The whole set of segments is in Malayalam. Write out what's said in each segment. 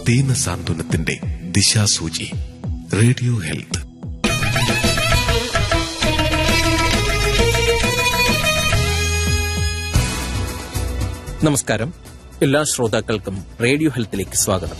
ദീന സാന്ത്വനത്തിന്റെ ദിശാസൂചി റേഡിയോ ഹെൽത്ത് നമസ്കാരം എല്ലാ ശ്രോതാക്കൾക്കും റേഡിയോ ഹെൽത്തിലേക്ക് സ്വാഗതം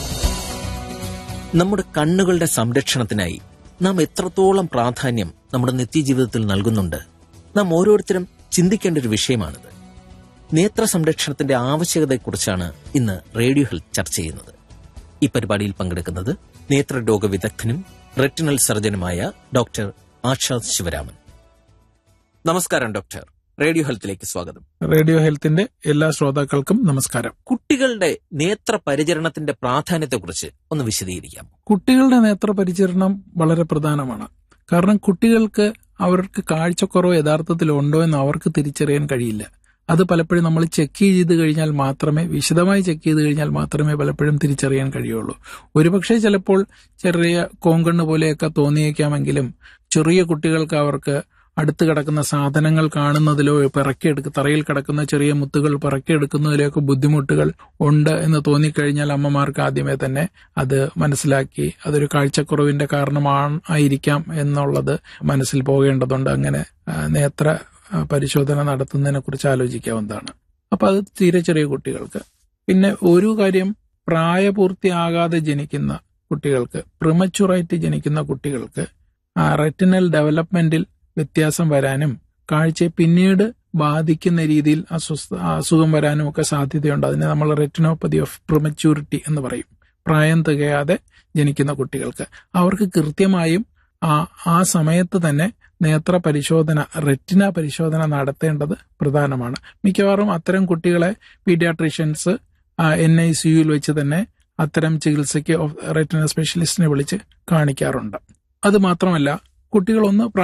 നമ്മുടെ കണ്ണുകളുടെ സംരക്ഷണത്തിനായി നാം എത്രത്തോളം പ്രാധാന്യം നമ്മുടെ നിത്യജീവിതത്തിൽ നൽകുന്നുണ്ട് നാം ഓരോരുത്തരും ചിന്തിക്കേണ്ട ഒരു വിഷയമാണിത് നേത്ര സംരക്ഷണത്തിന്റെ ആവശ്യകതയെക്കുറിച്ചാണ് ഇന്ന് റേഡിയോ ഹെൽത്ത് ചർച്ച ചെയ്യുന്നത് ഈ പരിപാടിയിൽ പങ്കെടുക്കുന്നത് നേത്രരോഗ വിദഗ്ധനും റെറ്റിനൽ സർജനുമായ ഡോക്ടർ ആഷാദ് ശിവരാമൻ നമസ്കാരം ഡോക്ടർ റേഡിയോ ഹെൽത്തിലേക്ക് സ്വാഗതം റേഡിയോ ഹെൽത്തിന്റെ എല്ലാ ശ്രോതാക്കൾക്കും നമസ്കാരം കുട്ടികളുടെ നേത്ര പരിചരണത്തിന്റെ പ്രാധാന്യത്തെക്കുറിച്ച് ഒന്ന് വിശദീകരിക്കാം കുട്ടികളുടെ നേത്രപരിചരണം വളരെ പ്രധാനമാണ് കാരണം കുട്ടികൾക്ക് അവർക്ക് കാഴ്ചക്കുറവ് യഥാർത്ഥത്തിൽ ഉണ്ടോ എന്ന് അവർക്ക് തിരിച്ചറിയാൻ കഴിയില്ല അത് പലപ്പോഴും നമ്മൾ ചെക്ക് ചെയ്ത് കഴിഞ്ഞാൽ മാത്രമേ വിശദമായി ചെക്ക് ചെയ്ത് കഴിഞ്ഞാൽ മാത്രമേ പലപ്പോഴും തിരിച്ചറിയാൻ കഴിയുള്ളൂ ഒരുപക്ഷെ ചിലപ്പോൾ ചെറിയ കോങ്കണ്ണ് പോലെയൊക്കെ തോന്നിയേക്കാമെങ്കിലും ചെറിയ കുട്ടികൾക്ക് അവർക്ക് അടുത്ത് കിടക്കുന്ന സാധനങ്ങൾ കാണുന്നതിലോ പിറക്കിയെടുക്ക തറയിൽ കിടക്കുന്ന ചെറിയ മുത്തുകൾ പിറക്കിയെടുക്കുന്നതിലൊക്കെ ബുദ്ധിമുട്ടുകൾ ഉണ്ട് എന്ന് തോന്നിക്കഴിഞ്ഞാൽ അമ്മമാർക്ക് ആദ്യമേ തന്നെ അത് മനസ്സിലാക്കി അതൊരു കാഴ്ചക്കുറവിന്റെ കാരണമാണ് ആയിരിക്കാം എന്നുള്ളത് മനസ്സിൽ പോകേണ്ടതുണ്ട് അങ്ങനെ ആ, നേത്ര ആ, പരിശോധന നടത്തുന്നതിനെ കുറിച്ച് ആലോചിക്കാവുന്നതാണ് അപ്പൊ അത് തീരെ ചെറിയ കുട്ടികൾക്ക് പിന്നെ ഒരു കാര്യം പ്രായപൂർത്തിയാകാതെ ജനിക്കുന്ന കുട്ടികൾക്ക് പ്രിമച്ചുറായിട്ട് ജനിക്കുന്ന കുട്ടികൾക്ക് റെറ്റിനൽ ഡെവലപ്മെന്റിൽ വ്യത്യാസം വരാനും കാഴ്ചയെ പിന്നീട് ബാധിക്കുന്ന രീതിയിൽ അസ്വസ്ഥ അസുഖം വരാനും ഒക്കെ സാധ്യതയുണ്ട് അതിനെ നമ്മൾ റെറ്റിനോപ്പതി ഓഫ് പ്രിമച്യൂരിറ്റി എന്ന് പറയും പ്രായം തികയാതെ ജനിക്കുന്ന കുട്ടികൾക്ക് അവർക്ക് കൃത്യമായും ആ ആ സമയത്ത് തന്നെ നേത്ര പരിശോധന റെറ്റിന പരിശോധന നടത്തേണ്ടത് പ്രധാനമാണ് മിക്കവാറും അത്തരം കുട്ടികളെ പീഡിയാട്രീഷ്യൻസ് എൻ ഐ സിയുയിൽ വെച്ച് തന്നെ അത്തരം ചികിത്സയ്ക്ക് റെറ്റിന സ്പെഷ്യലിസ്റ്റിനെ വിളിച്ച് കാണിക്കാറുണ്ട് അത് മാത്രമല്ല കുട്ടികളൊന്ന്